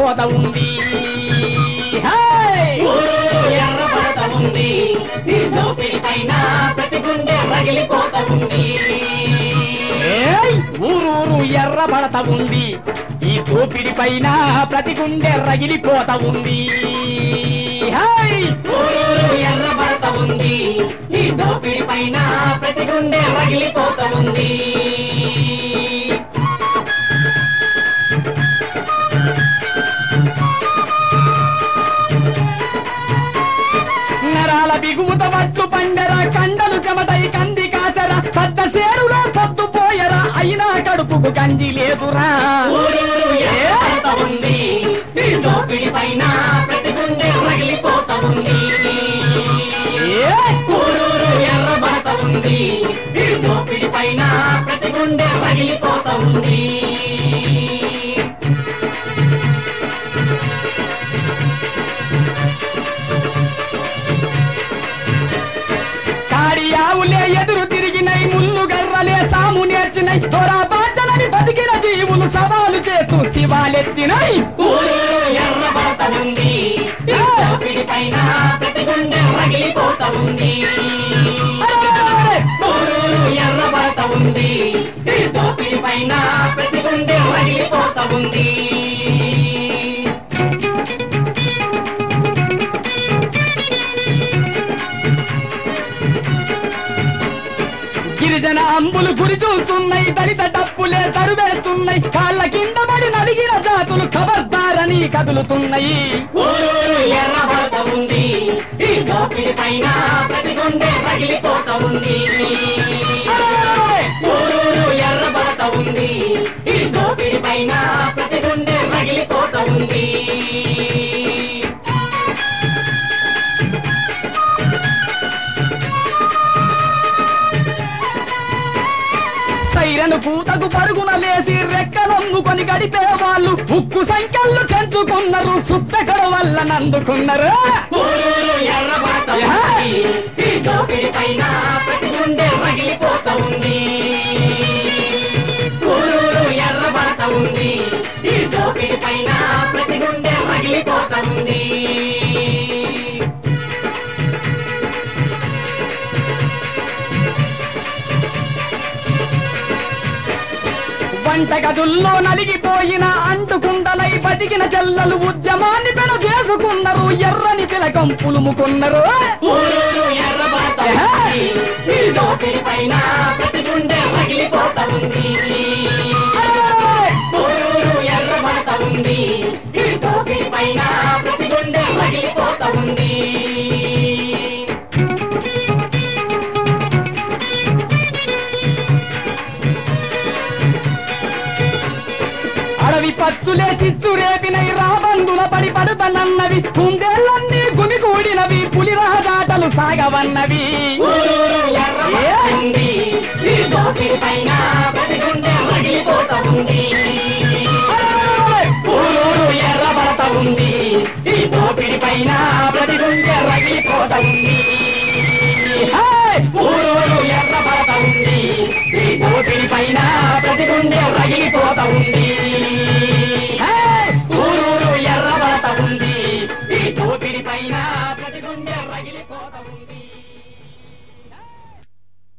రగిలిపోత ఉంది హై! ఊరూరు ఎర్రబడత ఉంది ఈ దోపిడి పైన ప్రతి గుండె రగిలిపోత ఉంది ఏయ్! ఊరూరు ఎర్రబడత ఉంది ఈ దోపిడి పైన ప్రతి గుండె రగిలిపోత ఉంది హై! ఊరూరు ఎర్రబడత ఉంది ఈ దోపిడి పైన ప్రతి గుండె రగిలిపోత ఉంది నరాల బిగుముత వడ్లు పండెర కండలు చెమటై కంది కాసర సద్ద సేరులో పొద్దు పోయరా అయినా కడుపుకు గంజి లేదురా ఊరూరు ఎర్రబడత ఉంది ఈ దోపిడి పైన ప్రతి గుండె రగిలిపోత ఉంది ఏయ్! ఊరూరు ఎర్రబడత ఉంది ఈ దోపిడి పైన ప్రతి గుండె రగిలిపోత ఉంది కాడి ఆవులే ఎదురు తిరిగినై ముళ్ళు గర్రలే సాము నేర్చినై తోరా బాచనని బతికిన జీవులు సవాలు చేస్తూ శివాలెత్తినై ఊరూరు ఎర్రబడత ఉంది ఈ దోపిడి పైన ప్రతి గుండె రగిలిపోత ఉంది అరెరెరెరెరె! ఊరూరు ఎర్రబడత ఉంది ఈ దోపిడి పైన ప్రతి గుండె రగిలిపోత ఉంది గిరిజన అంబులు గురి చూస్తున్నాయి దళిత డప్పులే తరువేస్తున్నాయి కాళ్ళ కింద పడి నలిగిన జాతులు ఖబర్దారని కదులుతున్నాయి ఊరూరు ఎర్రబడత ఉంది ఈ దోపిడి పైన ప్రతి గుండె రగిలిపోత ఉంది అరెరెరెరెరె! ఊరూరు ఎర్రబడత ఉంది ఈ దోపిడి పైన ప్రతి గుండె రగిలిపోత ఉంది సైరను పూతకు పరుగున లేసి రెక్కలొంగుకొని గడిపే వాళ్ళు ఉక్కు సంఖ్యలు పెంచుకున్నారు సుత్తకడ వల్ల నందుకున్నారు ఊరూరు ఎర్రబడత ఉంది ఈ దోపిడి పైన ప్రతి గుండె రగిలిపోత ఉంది ఊరూరు ఎర్రబడత ఉంది ఈ దోపిడి పైన ప్రతి గుండె రగిలిపోత ఉంది వంటగదుల్లో నలిగిపోయిన అంటుకుండలై బతికిన చెల్లలు ఉద్యమాన్ని పెన చేసుకున్నారు ఎర్రని తిలకం పులుముకున్నారు ఊరూరు ఎర్రబడత ఉంది ఈ దోపిడి పైన ప్రతి గుండె రగిలిపోత ఉంది ఊరూరు ఎర్రబడత ఉంది ఈ దోపిడి పైన ప్రతి గుండె రగిలిపోత ఉంది అడవి పచ్చులే చిచ్చు రేపినై రాబందుల పడి పడుతనన్నవి కుందేళ్ళన్నీ గుమిగూడినవి పులి రాజాటలు సాగవన్నవి ఊరూరు ఎర్రబడత ఉంది ఈ దోపిడి పైన ప్రతి గుండె రగిలిపోత ఉంది ఊరూరు ఎర్రబడత ఉంది ఈ దోపిడి పైన ప్రతి గుండె రగిలిపోత ఉంది హే! ఊరూరు ఎర్రబడత ఉంది ఈ దోపిడి పైన ప్రతి గుండె రగిలిపోత ఉంది హే! ఊరూరు ఎర్రబడత ఉంది ఈ దోపిడి పైన